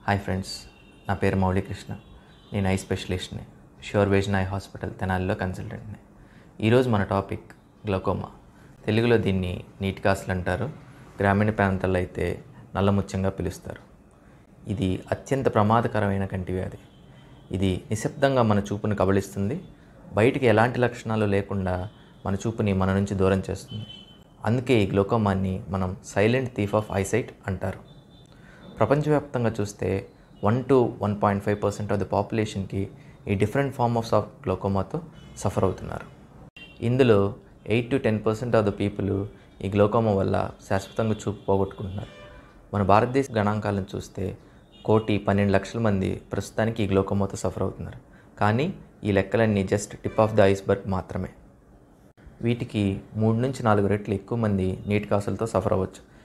hi friends నా పేరు మౌళీకృష్ణ నేను ఐ స్పెషలిస్ట్ని ష్యూర్ విజన్ ఐ హాస్పిటల్ తెనాలిలో కన్సల్టెంట్ని ఈరోజు మన టాపిక్ గ్లకోమా తెలుగులో దీన్ని నీటి కాసులు అంటారు గ్రామీణ ప్రాంతాల్లో అయితే నల్లముత్యంగా పిలుస్తారు ఇది అత్యంత ప్రమాదకరమైన కంటి వ్యాధి ఇది నిశ్శబ్దంగా మన చూపును కబళిస్తుంది బయటికి ఎలాంటి లక్షణాలు లేకుండా మన చూపుని మన నుంచి దూరం చేస్తుంది అందుకే ఈ గ్లోకోమాన్ని మనం సైలెంట్ థీఫ్ ఆఫ్ ఐసైట్ అంటారు ప్రపంచవ్యాప్తంగా చూస్తే one to one point five percent of the పాపులేషన్కి ఈ డిఫరెంట్ ఫార్మ్ ఆఫ్ సాఫ్ గ్లోకోమాతో సఫర్ అవుతున్నారు ఇందులో eight to ten percent of the people ఈ గ్లోకోమా వల్ల శాశ్వతంగా చూపు పోగొట్టుకుంటున్నారు మన భారతదేశ గణాంకాలను చూస్తే కోటి పన్నెండు లక్షల మంది ప్రస్తుతానికి ఈ గ్లోకోమాతో సఫర్ అవుతున్నారు కానీ ఈ లెక్కలన్నీ just tip of the iceberg మాత్రమే వీటికి మూడు నుంచి నాలుగు రెట్లు ఎక్కువ మంది నీటి కాసులతో సఫర్ అవ్వచ్చు